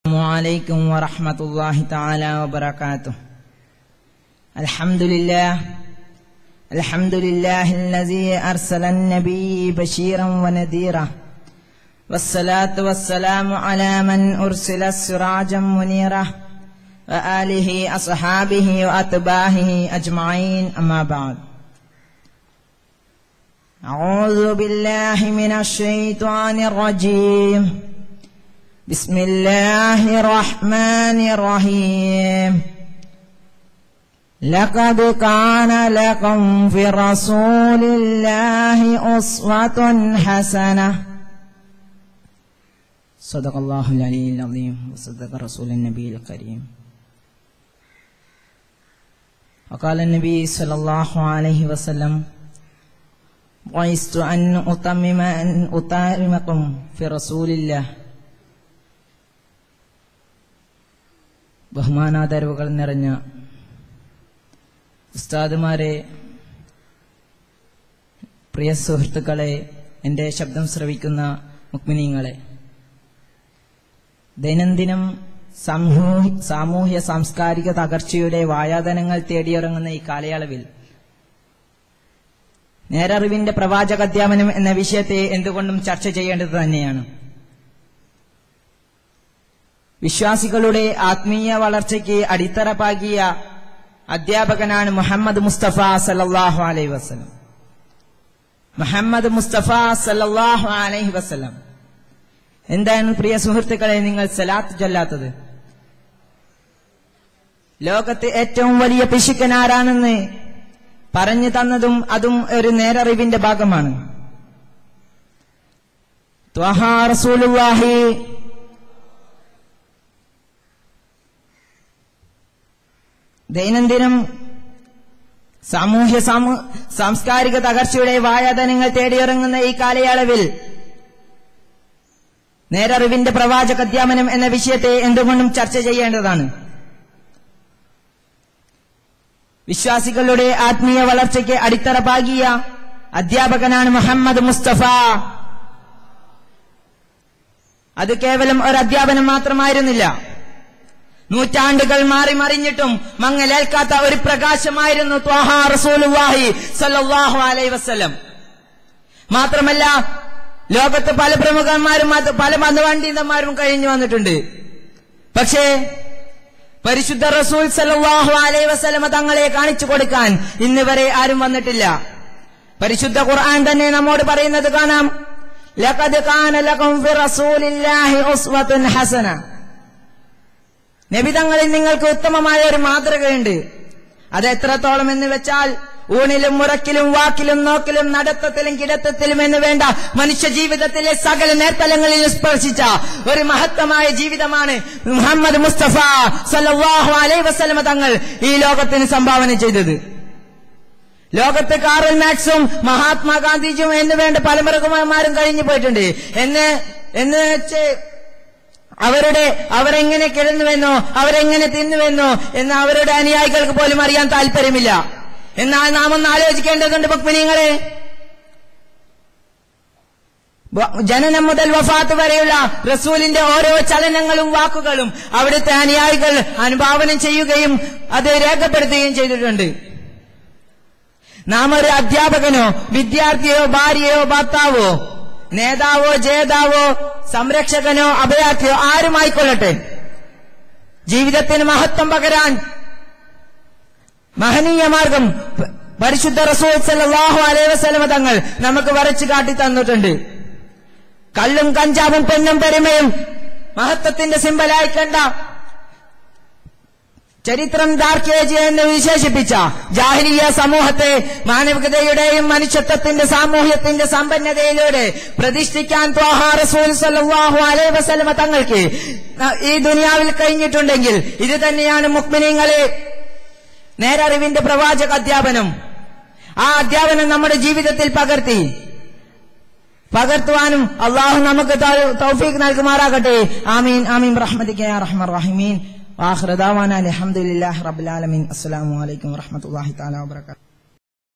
السلام عليكم ورحمة الله تعالى وبركاته الحمد لله الحمد لله الذي أرسل النبي بشيرا ونذيرا والصلاة والسلام على من أرسل سراجا منيرا وآله أصحابه وأتباعه أجمعين أما بعد أعوذ بالله من الشيطان الرجيم بسم الله الرحمن الرحيم لقد كان لكم في رسول الله أسوة حسنة صدق الله العلي العظيم وصدق رسول النبي الكريم وقال النبي صلى الله عليه وسلم بعثت أن أتمم أن أتممكم في رسول الله ബഹുമാനാദരവുകൾ നിറഞ്ഞ ഉസ്താദുമാരെ പ്രിയ സുഹൃത്തുക്കളെ എൻ്റെ ശബ്ദം ശ്രവിക്കുന്ന മുക്മിനീങ്ങളെ ദൈനംദിനം സാമൂഹ്യ സാമൂഹ്യ സാംസ്കാരിക തകർച്ചയുടെ വായാതനങ്ങൾ തേടിയിറങ്ങുന്ന ഈ കാലയളവിൽ നേരറിവിന്റെ പ്രവാചക അധ്യാപനം എന്ന വിഷയത്തെ എന്തുകൊണ്ടും ചർച്ച ചെയ്യേണ്ടത് തന്നെയാണ് വിശ്വാസികളുടെ ആത്മീയ വളർച്ചയ്ക്ക് അടിത്തറ പാകിയ അധ്യാപകനാണ് മുഹമ്മദ് മുസ്തഫ സല്ലാഹു അലൈഹി വസ്ലം മുഹമ്മദ് മുസ്തഫ സല്ലാഹു അലൈഹി വസ്ലം എന്താണ് പ്രിയ സുഹൃത്തുക്കളെ നിങ്ങൾ സലാത്ത് ചൊല്ലാത്തത് ലോകത്തെ ഏറ്റവും വലിയ പിശുക്കൻ ആരാണെന്ന് പറഞ്ഞു തന്നതും അതും ഒരു നേരറിവിന്റെ ഭാഗമാണ് ത്വഹാ റസൂലുള്ളാഹി ദൈനംദിനം സാമൂഹ്യ സാമൂ- സാംസ്കാരിക തകർച്ചയുടെ വായാതനങ്ങൾ തേടിയിറങ്ങുന്ന ഈ കാലയളവിൽ നേരറിവിന്റെ പ്രവാചക അധ്യാപനം എന്ന വിഷയത്തെ എന്തുകൊണ്ടും ചർച്ച ചെയ്യേണ്ടതാണ് വിശ്വാസികളുടെ ആത്മീയ വളർച്ചയ്ക്ക് അടിത്തറ പാകിയ അധ്യാപകനാണ് മുഹമ്മദ് മുസ്തഫ അത് കേവലം ഒരു അധ്യാപനം മാത്രമായിരുന്നില്ല നൂറ്റാണ്ടുകൾ മാറി മറിഞ്ഞിട്ടും മങ്ങലേൽക്കാത്ത ഒരു പ്രകാശമായിരുന്നു ത്വാഹാ റസൂലുള്ളാഹി സല്ലല്ലാഹു അലൈഹി വസല്ലം മാത്രമല്ല ലോകത്ത് പല പ്രമുഖന്മാരും അത് പല മതപണ്ഡിതന്മാരും കഴിഞ്ഞു വന്നിട്ടുണ്ട് പക്ഷേ പരിശുദ്ധ റസൂൽ സല്ലല്ലാഹു അലൈഹി വസല്ലമ തങ്ങളെ കാണിച്ചു കൊടുക്കാൻ ഇന്ന് വരെ ആരും വന്നിട്ടില്ല പരിശുദ്ധ ഖുർആൻ തന്നെ നമ്മോട് പറയുന്നത് കാണാം ലഖദ് കാന ലക്കും ഫി റസൂലില്ലാഹി ഉസ്വത്തുൻ ഹസന നബിതങ്ങളിൽ നിങ്ങൾക്ക് ഉത്തമമായ ഒരു മാതൃകയുണ്ട് അത് എത്രത്തോളം എന്ന് വെച്ചാൽ ഊണിലും മുറക്കിലും വാക്കിലും നോക്കിലും നടത്തത്തിലും കിടത്തത്തിലും എന്ന് വേണ്ട മനുഷ്യ ജീവിതത്തിലെ സകല നേർത്തലങ്ങളിൽ സ്പർശിച്ച ഒരു മഹത്തമായ ജീവിതമാണ് മുഹമ്മദ് മുസ്തഫ സല്ലല്ലാഹു അലൈഹി വസല്ലമ തങ്ങൾ ഈ ലോകത്തിന് സംഭാവന ചെയ്തത് ലോകത്ത് കാറൽ മാക്സും മഹാത്മാഗാന്ധിജിയും എന്ന് വേണ്ട പല മൃഗമാരും കഴിഞ്ഞു പോയിട്ടുണ്ട് എന്ന് എന്ന് വെച്ച് അവരുടെ അവരെങ്ങനെ കിടന്നുവെന്നോ അവരെങ്ങനെ തിന്നുവെന്നോ എന്ന് അവരുടെ അനുയായികൾക്ക് പോലും അറിയാൻ താല്പര്യമില്ല എന്നാൽ നാം ഒന്ന് ആലോചിക്കേണ്ടതുണ്ട് മുക്മിനിങ്ങളെ വ- ജനനം മുതൽ വഫാത്ത് വരെയുള്ള റസൂലിന്റെ ഓരോ ചലനങ്ങളും വാക്കുകളും അവിടുത്തെ അനുയായികൾ അനുഭാവനം ചെയ്യുകയും അത് രേഖപ്പെടുത്തുകയും ചെയ്തിട്ടുണ്ട് നാം ഒരു അധ്യാപകനോ വിദ്യാർത്ഥിയോ ഭാര്യയോ ഭർത്താവോ നേതാവോ ജേതാവോ സംരക്ഷകനോ അഭയാർത്ഥിയോ ആരുമായിക്കൊള്ളട്ടെ ജീവിതത്തിന് മഹത്വം പകരാൻ മഹനീയ മാർഗം പ- പരിശുദ്ധ റസൂൽ സല്ലല്ലാഹു അലൈഹി വസല്ലമ തങ്ങൾ നമുക്ക് വരച്ചു കാട്ടി തന്നിട്ടുണ്ട് കള്ളും കഞ്ചാവും പെണ്ണും പെരുമയും മഹത്വത്തിന്റെ സിമ്പലായി കണ്ട ചരിത്രം ദാർക്കേജ് എന്ന് വിശേഷിപ്പിച്ച ജാഹിരിയ സമൂഹത്തെ മാനവികതയുടെയും മനുഷ്യത്വത്തിന്റെ സാമൂഹ്യത്തിന്റെ സമ്പന്നതയിലൂടെ പ്രതിഷ്ഠിക്കാൻ ത്വാഹാ റസൂൽ സല്ലല്ലാഹു അലൈഹി വസല്ലമ തങ്ങൾക്ക് ഈ ദുനിയാവിൽ കഴിഞ്ഞിട്ടുണ്ടെങ്കിൽ ഇത് തന്നെയാണ് മുക്മിനീങ്ങളെ നേരറിവിന്റെ പ്രവാചക അധ്യാപനം ആ അധ്യാപനം നമ്മുടെ ജീവിതത്തിൽ പകർത്തി പകർത്തുവാനും അള്ളാഹു നമുക്ക് തൗ- തൗഫീഖ് നൽകുമാറാകട്ടെ ആമീൻ ആമീൻ റഹ്മത്തിക്ക് യാ റഹ്മർ റഹീമീൻ വാഹൃദാവാന അലഹമുല്ലാ റബ്ബുലാലമീൻ അസ്സലാമു അലൈക്കും വറഹ്മത്തുള്ളാഹി തആല വബറകാതുഹു